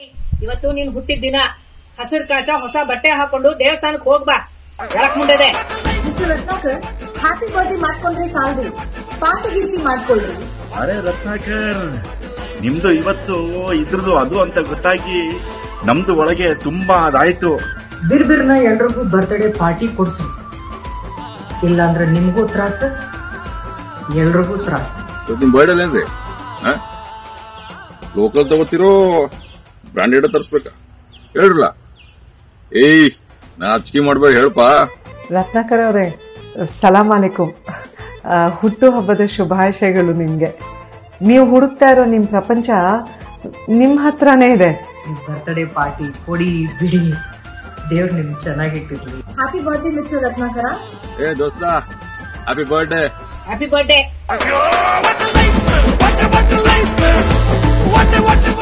ಇವತ್ತು ನೀನ್ ಹುಟ್ಟಿದ ದಿನ ಹಸಿರು ಕಾಚ ಹೊಸ ಬಟ್ಟೆ ಹಾಕೊಂಡು ದೇವಸ್ಥಾನಕ್ಕೆ ಹೋಗ್ಬಾ ಹೇಳಕ್ ಮುಂಡೆದೆ ಮಿಸ್ಟರ್ ರತ್ನಾಕರ್ ಹ್ಯಾಪಿ ಬರ್ತ್ಡೇ ಮಾಡ್ಕೊಂಡ್ರೆ ಸಾಲದು ಪಾರ್ಟಿ ಗೀರ್ತಿ ಮಾಡ್ಕೊಳ್ರಿ ಅರೆ ರತ್ನಾಕರ್ ನಿಮ್ದು ಇವತ್ತು ಇದ್ರದ್ದು ಅದು ಅಂತ ಗೊತ್ತಾಗಿ ನಮ್ದು ಒಳಗೆ ತುಂಬಾ ಅದಾಯ್ತು ಬಿರ್ಬಿರ್ನ ಎಲ್ರಿಗೂ ಬರ್ತ್ಡೇ ಪಾರ್ಟಿ ಕೊಡ್ಸು ಇಲ್ಲಾಂದ್ರೆ ನಿಮ್ಗೂ ತ್ರಾಸ ಎಲ್ರಿಗೂ ತ್ರಾಸ ನಿಮ್ ಬರ್ಡೇ ಏನ್ರಿ ಲೋಕಲ್ ತಗೋತಿರೋ ಬ್ರಾಂಡೆಡ್ ತರಿಸ್ಬೇಕ ಹೇಳ್ರಲ್ಲ ಏಯ್ ನಾಚಿಕೆ ಮಾಡ್ಬೇಡ ಹೇಳ್ಪಾ ರತ್ನಾಕರ್ ಅವರೇ ಸಲಾಂ ಅಲೈಕುಂ ಆ, ಹುಟ್ಟು ಹಬ್ಬದ ಶುಭಾಶಯಗಳು ನಿಮ್ಗೆ ನೀವು ಹುಡುಕ್ತಾ ಇರೋ ನಿಮ್ ಪ್ರಪಂಚ ನಿಮ್ ಹತ್ರನೇ ಇದೆ ಬರ್ತ್ಡೇ ಪಾರ್ಟಿ ಕೊಡಿ ಬಿಡಿ ದೇವ್ರು ನಿಮ್ ಚೆನ್ನಾಗಿಟ್ಟಿರ್ಲಿ ಹ್ಯಾಪಿ ಬರ್ತ್ಡೇ ಮಿಸ್ಟರ್ ರತ್ನಾಕರ ಏ ದೋಸ್ತ happy birthday happy birthday What a life! What a life! What a what a